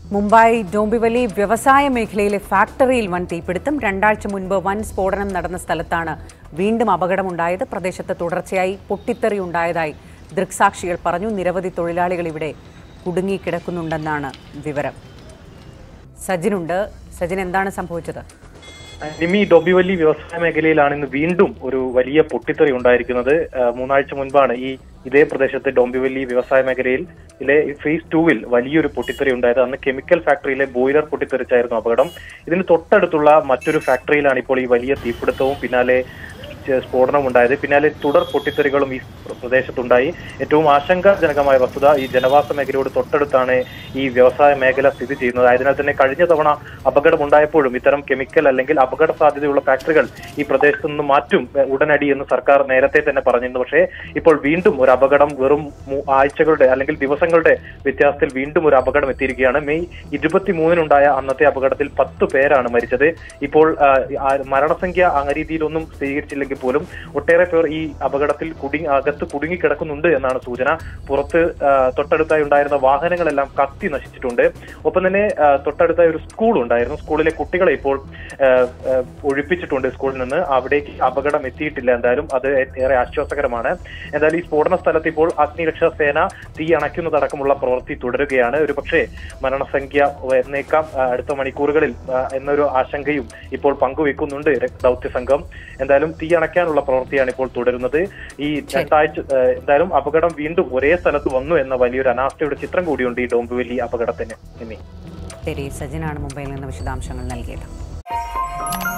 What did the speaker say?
മുംബൈ ഡോംബിവലി വ്യവസായ മേഖലയിലെ ഫാക്ടറിയിൽ വൻ തീപിടുത്തം രണ്ടാഴ്ച മുൻപ് വൻ സ്ഫോടനം നടന്ന സ്ഥലത്താണ് വീണ്ടും അപകടമുണ്ടായത് പ്രദേശത്ത് തുടർച്ചയായി പൊട്ടിത്തെറി ഉണ്ടായതായി ദൃക്സാക്ഷികൾ പറഞ്ഞു നിരവധി തൊഴിലാളികൾ ഇവിടെ കുടുങ്ങിക്കിടക്കുന്നുണ്ടെന്നാണ് വിവരം സജിനുണ്ട് സജിൻ എന്താണ് സംഭവിച്ചത് നിമി ഡൊബിവല്ലി വ്യവസായ മേഖലയിലാണ് ഇന്ന് വീണ്ടും ഒരു വലിയ പൊട്ടിത്തെറി ഉണ്ടായിരിക്കുന്നത് ആ, മൂന്നാഴ്ച മുൻപാണ് ഈ ഇതേ പ്രദേശത്തെ ഡോംബിവല്ലി വ്യവസായ മേഖലയിൽ ഇതിലെ ഫേസ് ടൂവിൽ വലിയൊരു പൊട്ടിത്തെറി ഉണ്ടായത് അന്ന് കെമിക്കൽ ഫാക്ടറിയിലെ ബോയിലർ പൊട്ടിത്തെറിച്ചായിരുന്നു അപകടം ഇതിന് തൊട്ടടുത്തുള്ള മറ്റൊരു ഫാക്ടറിയിലാണ് ഇപ്പോൾ ഈ വലിയ തീപിടുത്തവും പിന്നാലെ ചെ- സ്ഫോടനം ഉണ്ടായത് പിന്നാലെ തുടർ പൊട്ടിത്തെറികളും ഈ പ്രദേശത്തുണ്ടായി ഏറ്റവും ആശങ്കാജനകമായ വസ്തുത ഈ ജനവാസ മേഖലയോട് തൊട്ടടുത്താണ് ഈ വ്യവസായ മേഖല സ്ഥിതി ചെയ്യുന്നത് ആയതിനാൽ തന്നെ കഴിഞ്ഞ തവണ അപകടം ഉണ്ടായപ്പോഴും ഇത്തരം കെമിക്കൽ അല്ലെങ്കിൽ അപകട സാധ്യതയുള്ള ഫാക്ടറികൾ ഈ പ്രദേശത്ത് നിന്ന് മാറ്റും എ, ഉടനടി എന്ന് സർക്കാർ നേരത്തെ തന്നെ പറഞ്ഞിരുന്നു പക്ഷേ ഇപ്പോൾ വീണ്ടും ഒരു അപകടം വെറും മൂ- ആഴ്ചകളുടെ അല്ലെങ്കിൽ ദിവസങ്ങളുടെ വ്യത്യാസത്തിൽ വീണ്ടും ഒരു അപകടം എത്തിയിരിക്കുകയാണ് മെയ് ഇരുപത്തിമൂന്നിനുണ്ടായ അന്നത്തെ അപകടത്തിൽ പത്ത് പേരാണ് മരിച്ചത് ഇപ്പോൾ ആ, ആ മരണസംഖ്യ ആ രീതിയിലൊന്നും സ്ഥിരീകരിച്ചില്ലെങ്കിൽ പോലും ഒട്ടേറെ പേർ ഈ അപകടത്തിൽ കുടുങ്ങി അകത്ത് കുടുങ്ങിക്കിടക്കുന്നുണ്ട് എന്നാണ് സൂചന പുറത്ത് ആ, തൊട്ടടുത്തായി ഉണ്ടായിരുന്ന വാഹനങ്ങളെല്ലാം കത്തി നശിച്ചിട്ടുണ്ട് ഒപ്പം തന്നെ ആ, തൊട്ടടുത്തായി ഒരു സ്കൂൾ ഉണ്ടായിരുന്നു സ്കൂളിലെ കുട്ടികളെ ഇപ്പോൾ ആ, ആ, ഒഴിപ്പിച്ചിട്ടുണ്ട് സ്കൂളിൽ നിന്ന് അവിടേക്ക് അപകടം എത്തിയിട്ടില്ല എന്തായാലും അത് ഏറെ ആശ്വാസകരമാണ് എന്തായാലും ഈ സ്ഫോടന സ്ഥലത്ത് ഇപ്പോൾ അഗ്നിരക്ഷാ സേന തീ അണയ്ക്കുന്നതടക്കമുള്ള പ്രവൃത്തി തുടരുകയാണ് ഒരു പക്ഷേ മരണസംഖ്യ എന്നേക്കാം ആ, അടുത്ത മണിക്കൂറുകളിൽ ആ, എന്നൊരു ആശങ്കയും ഇപ്പോൾ പങ്കുവെക്കുന്നുണ്ട് ര- ദൗത്യ സംഘം എന്തായാലും തീ അണയ്ക്കാനുള്ള പ്രവൃത്തിയാണ് ഇപ്പോൾ തുടരുന്നത് ഈ രണ്ടാഴ്ച ആ, എന്തായാലും അപകടം വീണ്ടും ഒരേ സ്ഥലത്ത് വന്നു എന്ന വലിയൊരു അനാസ്ഥയുടെ ചിത്രം കൂടിയുണ്ട് ഈ ഡോംബുവല്ലി അപകടത്തിന് ഇനി ശരി സജിനാണ് മുംബൈയിൽ നിന്ന് വിശദാംശങ്ങൾ നൽകിയത്